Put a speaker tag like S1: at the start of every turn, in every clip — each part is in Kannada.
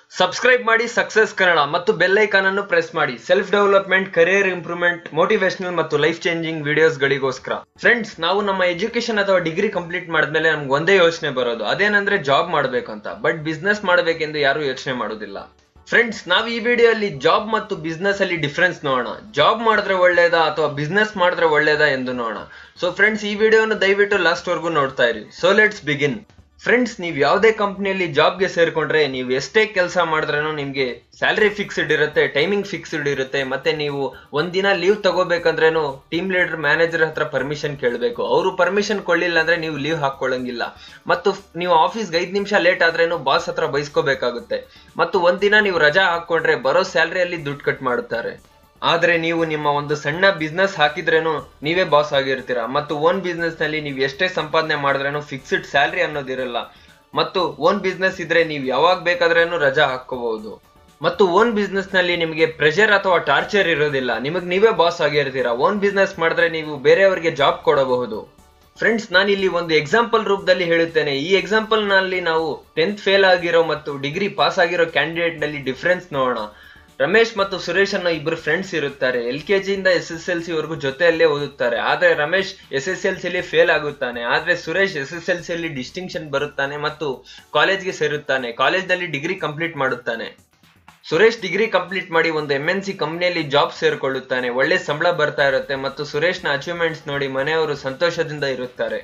S1: ಸಬ್ಸ್ಕ್ರೈಬ್ ಮಾಡಿ ಸಕ್ಸಸ್ ಕನ್ನಡ ಮತ್ತು ಬೆಲ್ ಐಕಾನ್ ಅನ್ನು ಪ್ರೆಸ್ ಮಾಡಿ self development career improvement motivational ಮತ್ತು ಲೈಫ್ ಚೇಂಜಿಂಗ್ ವಿಡಿಯೋಸ್ ಗಳಿಗೋಸ್ಕರ ಫ್ರೆಂಡ್ಸ್ ನಾವು ನಮ್ಮ ಎಜುಕೇಶನ್ ಅಥವಾ ಡಿಗ್ರಿ ಕಂಪ್ಲೀಟ್ ಮಾಡಿದ್ಮೇಲೆ ನಮ್ಗೆ ಒಂದೇ ಯೋಚನೆ ಬರೋದು ಅದೇನಂದ್ರೆ ಜಾಬ್ ಮಾಡ್ಬೇಕಂತ ಬಟ್ ಬಿಸ್ನೆಸ್ ಮಾಡಬೇಕೆಂದು ಯಾರು ಯೋಚನೆ ಮಾಡೋದಿಲ್ಲ ಫ್ರೆಂಡ್ಸ್ ನಾವು ಈ ವಿಡಿಯೋಲಿ ಜಾಬ್ ಮತ್ತು ಬಿಸ್ನೆಸ್ ಅಲ್ಲಿ ಡಿಫ್ರೆನ್ಸ್ ನೋಡೋಣ ಜಾಬ್ ಮಾಡಿದ್ರೆ ಒಳ್ಳೇದಾ ಅಥವಾ ಬಿಸ್ನೆಸ್ ಮಾಡಿದ್ರೆ ಒಳ್ಳೇದಾ ಎಂದು ನೋಡೋಣ ಸೊ ಫ್ರೆಂಡ್ಸ್ ಈ ವಿಡಿಯೋನ ದಯವಿಟ್ಟು ಲಾಸ್ಟ್ ವರ್ಗೂ ನೋಡ್ತಾ ಇರಿ ಸೊ ಲೆಟ್ಸ್ ಬಿಗಿನ್ ಫ್ರೆಂಡ್ಸ್ ನೀವು ಯಾವುದೇ ಕಂಪ್ನಿಯಲ್ಲಿ ಜಾಬ್ಗೆ ಸೇರ್ಕೊಂಡ್ರೆ ನೀವು ಎಷ್ಟೇ ಕೆಲಸ ಮಾಡಿದ್ರೂ ನಿಮಗೆ ಸ್ಯಾಲ್ರಿ ಫಿಕ್ಸ್ಡ್ ಇರುತ್ತೆ ಟೈಮಿಂಗ್ ಫಿಕ್ಸ್ಡ್ ಇರುತ್ತೆ ಮತ್ತೆ ನೀವು ಒಂದಿನ ಲೀವ್ ತಗೋಬೇಕಂದ್ರೇನು ಟೀಮ್ ಲೀಡರ್ ಮ್ಯಾನೇಜರ್ ಹತ್ರ ಪರ್ಮಿಷನ್ ಕೇಳಬೇಕು ಅವರು ಪರ್ಮಿಷನ್ ಕೊಡ್ಲಿಲ್ಲ ಅಂದ್ರೆ ನೀವು ಲೀವ್ ಹಾಕೊಳ್ಳಂಗಿಲ್ಲ ಮತ್ತು ನೀವು ಆಫೀಸ್ಗೆ ಐದು ನಿಮಿಷ ಲೇಟ್ ಆದ್ರೇನು ಬಾಸ್ ಹತ್ರ ಬೈಸ್ಕೋಬೇಕಾಗುತ್ತೆ ಮತ್ತು ಒಂದಿನ ನೀವು ರಜಾ ಹಾಕೊಂಡ್ರೆ ಬರೋ ಸ್ಯಾಲ್ರಿಯಲ್ಲಿ ದುಡ್ಡು ಕಟ್ ಮಾಡುತ್ತಾರೆ ಆದ್ರೆ ನೀವು ನಿಮ್ಮ ಒಂದು ಸಣ್ಣ ಬಿಸ್ನೆಸ್ ಹಾಕಿದ್ರೇನು ನೀವೇ ಬಾಸ್ ಆಗಿರ್ತೀರಾ ಮತ್ತು ಓನ್ ಬಿಸ್ನೆಸ್ ನಲ್ಲಿ ನೀವು ಎಷ್ಟೇ ಸಂಪಾದನೆ ಮಾಡಿದ್ರೇನು ಫಿಕ್ಸ್ಡ್ ಸ್ಯಾಲ್ರಿ ಅನ್ನೋದಿರಲ್ಲ ಮತ್ತು ಓನ್ ಬಿಸ್ನೆಸ್ ಇದ್ರೆ ನೀವು ಯಾವಾಗ ಬೇಕಾದ್ರೇನು ರಜಾ ಹಾಕೋಬಹುದು ಮತ್ತು ಓನ್ ಬಿಸ್ನೆಸ್ ನಲ್ಲಿ ನಿಮಗೆ ಪ್ರೆಷರ್ ಅಥವಾ ಟಾರ್ಚರ್ ಇರೋದಿಲ್ಲ ನಿಮಗೆ ನೀವೇ ಬಾಸ್ ಆಗಿರ್ತೀರಾ ಓನ್ ಬಿಸ್ನೆಸ್ ಮಾಡಿದ್ರೆ ನೀವು ಬೇರೆಯವರಿಗೆ ಜಾಬ್ ಕೊಡಬಹುದು ಫ್ರೆಂಡ್ಸ್ ನಾನು ಇಲ್ಲಿ ಒಂದು ಎಕ್ಸಾಂಪಲ್ ರೂಪದಲ್ಲಿ ಹೇಳುತ್ತೇನೆ ಈ ಎಕ್ಸಾಂಪಲ್ ನಲ್ಲಿ ನಾವು ಟೆಂತ್ ಫೇಲ್ ಆಗಿರೋ ಮತ್ತು ಡಿಗ್ರಿ ಪಾಸ್ ಆಗಿರೋ ಕ್ಯಾಂಡಿಡೇಟ್ ನಲ್ಲಿ ಡಿಫ್ರೆನ್ಸ್ ನೋಡೋಣ ರಮೇಶ್ ಮತ್ತು ಸುರೇಶ್ ಅನ್ನೋ ಇಬ್ಬರು ಫ್ರೆಂಡ್ಸ್ ಇರುತ್ತಾರೆ ಎಲ್ ಕೆ ಜಿಯಿಂದ ಎಸ್ ಎಸ್ ಎಲ್ ಸಿ ವರೆಗೂ ಜೊತೆಯಲ್ಲೇ ಓದುತ್ತಾರೆ ಆದ್ರೆ ರಮೇಶ್ ಎಸ್ ಎಸ್ ಎಲ್ ಸಿಲಿ ಫೇಲ್ ಆಗುತ್ತಾನೆ ಆದ್ರೆ ಸುರೇಶ್ ಎಸ್ ಎಸ್ ಎಲ್ ಸಿಯಲ್ಲಿ ಡಿಸ್ಟಿಂಕ್ಷನ್ ಬರುತ್ತಾನೆ ಮತ್ತು ಕಾಲೇಜ್ಗೆ ಸೇರುತ್ತಾನೆ ಕಾಲೇಜ್ನಲ್ಲಿ ಡಿಗ್ರಿ ಕಂಪ್ಲೀಟ್ ಮಾಡುತ್ತಾನೆ ಸುರೇಶ್ ಡಿಗ್ರಿ ಕಂಪ್ಲೀಟ್ ಮಾಡಿ ಒಂದು ಎಂ ಎನ್ ಸಿ ಕಂಪ್ನಿಯಲ್ಲಿ ಜಾಬ್ ಸೇರ್ಕೊಳ್ಳುತ್ತಾನೆ ಒಳ್ಳೆ ಸಂಬಳ ಬರ್ತಾ ಇರುತ್ತೆ ಮತ್ತು ಸುರೇಶ್ನ ಅಚೀವ್ಮೆಂಟ್ಸ್ ನೋಡಿ ಮನೆಯವರು ಸಂತೋಷದಿಂದ ಇರುತ್ತಾರೆ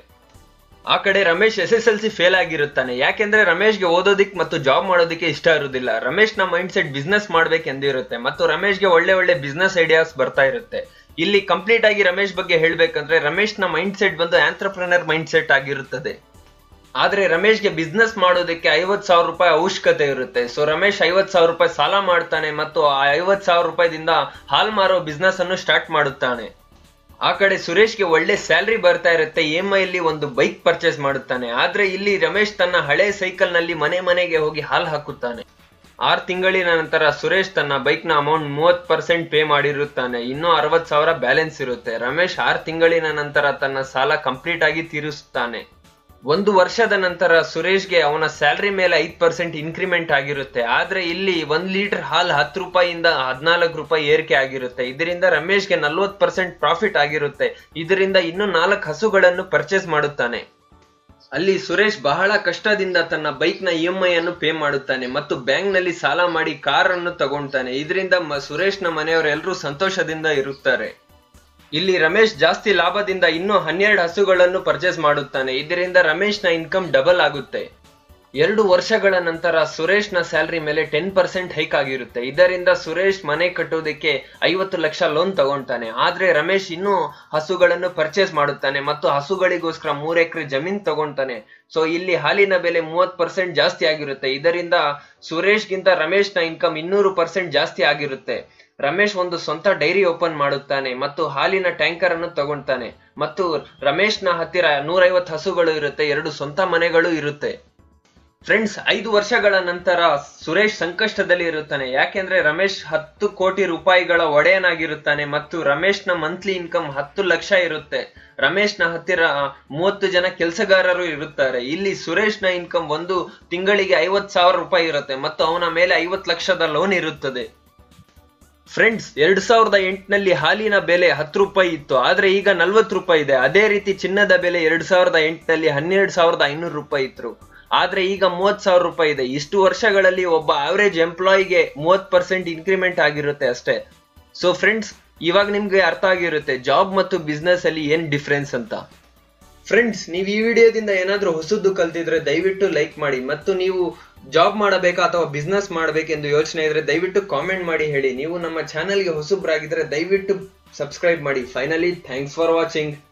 S1: ಆ ಕಡೆ Ramesh S S L C fail ಆಗಿರುತ್ತಾನೆ ಯಾಕೆಂದ್ರೆ ರಮೇಶ್ಗೆ ಓದೋದಿಕ್ ಮತ್ತು ಜಾಬ್ ಮಾಡೋದಕ್ಕೆ ಇಷ್ಟ ಇರುವುದಿಲ್ಲ ರಮೇಶ್ನ ಮೈಂಡ್ ಸೆಟ್ ಬಿಸ್ನೆಸ್ ಮಾಡ್ಬೇಕೆಂದು ಇರುತ್ತೆ ಮತ್ತು ರಮೇಶ್ಗೆ ಒಳ್ಳೆ ಒಳ್ಳೆ ಬಿಸ್ನೆಸ್ ಐಡಿಯಾಸ್ ಬರ್ತಾ ಇರುತ್ತೆ ಇಲ್ಲಿ ಕಂಪ್ಲೀಟ್ ಆಗಿ ರಮೇಶ್ ಬಗ್ಗೆ ಹೇಳ್ಬೇಕಂದ್ರೆ ರಮೇಶ್ನ ಮೈಂಡ್ ಸೆಟ್ ಬಂದು ಆಂಟ್ರಪ್ರನರ್ ಮೈಂಡ್ ಸೆಟ್ ಆಗಿರುತ್ತದೆ ಆದ್ರೆ ರಮೇಶ್ಗೆ ಬಿಸ್ನೆಸ್ ಮಾಡೋದಕ್ಕೆ ಐವತ್ ಸಾವಿರ ರೂಪಾಯಿ ಅವಶ್ಯಕತೆ ಇರುತ್ತೆ ಸೊ ರಮೇಶ್ ಐವತ್ ಸಾವಿರ ರೂಪಾಯಿ ಸಾಲ ಮಾಡ್ತಾನೆ ಮತ್ತು ಆ ಐವತ್ ಸಾವಿರ ರೂಪಾಯಿದಿಂದ ಹಾಲ್ ಮಾರೋ ಬಿಸ್ನೆಸ್ ಅನ್ನು ಸ್ಟಾರ್ಟ್ ಮಾಡುತ್ತಾನೆ ಆ ಕಡೆ ಸುರೇಶ್ಗೆ ಒಳ್ಳೆ ಸ್ಯಾಲ್ರಿ ಬರ್ತಾ ಇರುತ್ತೆ ಇ ಎಂ ಐಲಿ ಒಂದು ಬೈಕ್ ಪರ್ಚೇಸ್ ಮಾಡುತ್ತಾನೆ ಆದ್ರೆ ಇಲ್ಲಿ ರಮೇಶ್ ತನ್ನ ಹಳೆ ಸೈಕಲ್ ನಲ್ಲಿ ಮನೆ ಮನೆಗೆ ಹೋಗಿ ಹಾಲ್ ಹಾಕುತ್ತಾನೆ ಆರು ತಿಂಗಳಿನ ನಂತರ ಸುರೇಶ್ ತನ್ನ ಬೈಕ್ ನ ಅಮೌಂಟ್ ಮೂವತ್ ಪರ್ಸೆಂಟ್ ಪೇ ಮಾಡಿರುತ್ತಾನೆ ಇನ್ನೂ ಅರವತ್ ಸಾವಿರ ಬ್ಯಾಲೆನ್ಸ್ ಇರುತ್ತೆ ರಮೇಶ್ ಆರು ತಿಂಗಳಿನ ನಂತರ ತನ್ನ ಸಾಲ ಕಂಪ್ಲೀಟ್ ಆಗಿ ತೀರಿಸುತ್ತಾನೆ ಒಂದು ವರ್ಷದ ನಂತರ ಸುರೇಶ್ಗೆ ಅವನ ಸ್ಯಾಲ್ರಿ ಮೇಲೆ ಐದ್ ಪರ್ಸೆಂಟ್ ಇನ್ಕ್ರಿಮೆಂಟ್ ಆಗಿರುತ್ತೆ ಆದ್ರೆ ಇಲ್ಲಿ ಒಂದ್ ಲೀಟರ್ ಹಾಲ್ ಹತ್ತು ರೂಪಾಯಿಯಿಂದ ಹದಿನಾಲ್ಕು ರೂಪಾಯಿ ಏರಿಕೆ ಆಗಿರುತ್ತೆ ಇದರಿಂದ ರಮೇಶ್ಗೆ ನಲ್ವತ್ ಪರ್ಸೆಂಟ್ ಪ್ರಾಫಿಟ್ ಆಗಿರುತ್ತೆ ಇದರಿಂದ ಇನ್ನೂ ನಾಲ್ಕು ಹಸುಗಳನ್ನು ಪರ್ಚೇಸ್ ಮಾಡುತ್ತಾನೆ ಅಲ್ಲಿ ಸುರೇಶ್ ಬಹಳ ಕಷ್ಟದಿಂದ ತನ್ನ ಬೈಕ್ ನ ಇ ಎಂ ಐ ಅನ್ನು ಪೇ ಮಾಡುತ್ತಾನೆ ಮತ್ತು ಬ್ಯಾಂಕ್ ನಲ್ಲಿ ಸಾಲ ಮಾಡಿ ಕಾರ್ ಅನ್ನು ತಗೊಳ್ತಾನೆ ಇದರಿಂದ ಸುರೇಶ್ನ ಮನೆಯವರೆಲ್ಲರೂ ಸಂತೋಷದಿಂದ ಇರುತ್ತಾರೆ ಇಲ್ಲಿ ರಮೇಶ್ ಜಾಸ್ತಿ ಲಾಭದಿಂದ ಇನ್ನೂ ಹನ್ನೆರಡು ಹಸುಗಳನ್ನು ಪರ್ಚೇಸ್ ಮಾಡುತ್ತಾನೆ ಇದರಿಂದ ರಮೇಶ್ನ ಇನ್ಕಮ್ ಡಬಲ್ ಆಗುತ್ತೆ ಎರಡು ವರ್ಷಗಳ ನಂತರ ಸುರೇಶ್ನ ಸ್ಯಾಲ್ರಿ ಮೇಲೆ ಟೆನ್ ಪರ್ಸೆಂಟ್ ಹೈಕ್ ಆಗಿರುತ್ತೆ ಇದರಿಂದ ಸುರೇಶ್ ಮನೆ ಕಟ್ಟುವುದಕ್ಕೆ ಐವತ್ತು ಲಕ್ಷ ಲೋನ್ ತಗೊಂತಾನೆ ಆದ್ರೆ ರಮೇಶ್ ಇನ್ನೂ ಹಸುಗಳನ್ನು ಪರ್ಚೇಸ್ ಮಾಡುತ್ತಾನೆ ಮತ್ತು ಹಸುಗಳಿಗೋಸ್ಕರ ಮೂರ್ ಎಕರೆ ಜಮೀನ್ ತಗೊಂತಾನೆ ಸೊ ಇಲ್ಲಿ ಹಾಲಿನ ಬೆಲೆ ಮೂವತ್ ಪರ್ಸೆಂಟ್ ಜಾಸ್ತಿ ಆಗಿರುತ್ತೆ ಇದರಿಂದ ಸುರೇಶ್ಗಿಂತ ರಮೇಶ್ನ ಇನ್ಕಮ್ ಇನ್ನೂರು ಪರ್ಸೆಂಟ್ ಜಾಸ್ತಿ ಆಗಿರುತ್ತೆ ರಮೇಶ್ ಒಂದು ಸ್ವಂತ ಡೈರಿ ಓಪನ್ ಮಾಡುತ್ತಾನೆ ಮತ್ತು ಹಾಲಿನ ಟ್ಯಾಂಕರ್ ಅನ್ನು ತಗೊಂತಾನೆ ಮತ್ತು ರಮೇಶ್ನ ಹತ್ತಿರ ನೂರೈವತ್ತು ಹಸುಗಳು ಇರುತ್ತೆ ಎರಡು ಸ್ವಂತ ಮನೆಗಳು ಇರುತ್ತೆ ಫ್ರೆಂಡ್ಸ್ ಐದು ವರ್ಷಗಳ ನಂತರ ಸುರೇಶ್ ಸಂಕಷ್ಟದಲ್ಲಿ ಇರುತ್ತಾನೆ ಯಾಕೆಂದ್ರೆ ರಮೇಶ್ ಹತ್ತು ಕೋಟಿ ರೂಪಾಯಿಗಳ ಒಡೆಯನಾಗಿರುತ್ತಾನೆ ಮತ್ತು ರಮೇಶ್ನ ಮಂತ್ಲಿ ಇನ್ಕಮ್ ಹತ್ತು ಲಕ್ಷ ಇರುತ್ತೆ ರಮೇಶ್ನ ಹತ್ತಿರ ಮೂವತ್ತು ಜನ ಕೆಲಸಗಾರರು ಇರುತ್ತಾರೆ ಇಲ್ಲಿ ಸುರೇಶ್ನ ಇನ್ಕಮ್ ಒಂದು ತಿಂಗಳಿಗೆ ಐವತ್ ಸಾವಿರ ರೂಪಾಯಿ ಇರುತ್ತೆ ಮತ್ತು ಅವನ ಮೇಲೆ ಐವತ್ ಲಕ್ಷದ ಲೋನ್ ಇರುತ್ತದೆ ಫ್ರೆಂಡ್ಸ್ ಎರಡ್ ಸಾವಿರದ ಎಂಟನಲ್ಲಿ ಹಾಲಿನ ಬೆಲೆ ಹತ್ತು ರೂಪಾಯಿ ಇತ್ತು ಆದ್ರೆ ಈಗ ನಲ್ವತ್ತು ರೂಪಾಯಿ ಇದೆ ಅದೇ ರೀತಿ ಚಿನ್ನದ ಬೆಲೆ ಎರಡ್ ಸಾವಿರದ ಎಂಟನಲ್ಲಿ ಹನ್ನೆರಡು ಸಾವಿರದ ಐನೂರು ರೂಪಾಯಿ ಇತ್ತು ಆದ್ರೆ ಈಗ ಮೂವತ್ ಸಾವಿರ ರೂಪಾಯಿ ಇದೆ ಇಷ್ಟು ವರ್ಷಗಳಲ್ಲಿ ಒಬ್ಬ ಆವರೇಜ್ ಎಂಪ್ಲಾಯಿಗೆ ಮೂವತ್ ಪರ್ಸೆಂಟ್ ಇನ್ಕ್ರಿಮೆಂಟ್ ಆಗಿರುತ್ತೆ ಅಷ್ಟೇ ಸೊ ಫ್ರೆಂಡ್ಸ್ ಇವಾಗ ನಿಮ್ಗೆ ಅರ್ಥ ಆಗಿರುತ್ತೆ ಜಾಬ್ ಮತ್ತು ಬಿಸ್ನೆಸ್ ಅಲ್ಲಿ ಏನ್ ಡಿಫ್ರೆನ್ಸ್ ಅಂತ ಫ್ರೆಂಡ್ಸ್ ನೀವು ಈ ವಿಡಿಯೋದಿಂದ ಏನಾದ್ರೂ ಹೊಸದ್ದು ಕಲ್ತಿದ್ರೆ ದಯವಿಟ್ಟು ಲೈಕ್ ಮಾಡಿ ಮತ್ತು ನೀವು ಜಾಬ್ ಮಾಡಬೇಕಾ ಅಥವಾ ಬಿಸ್ನೆಸ್ ಮಾಡಬೇಕೆಂದು ಯೋಚನೆ ಇದ್ರೆ ದಯವಿಟ್ಟು ಕಾಮೆಂಟ್ ಮಾಡಿ ಹೇಳಿ ನೀವು ನಮ್ಮ ಚಾನೆಲ್ಗೆ ಹೊಸಬ್ರಾಗಿದ್ರೆ ದಯವಿಟ್ಟು ಸಬ್ಸ್ಕ್ರೈಬ್ ಮಾಡಿ ಫೈನಲಿ ಥ್ಯಾಂಕ್ಸ್ ಫಾರ್ ವಾಚಿಂಗ್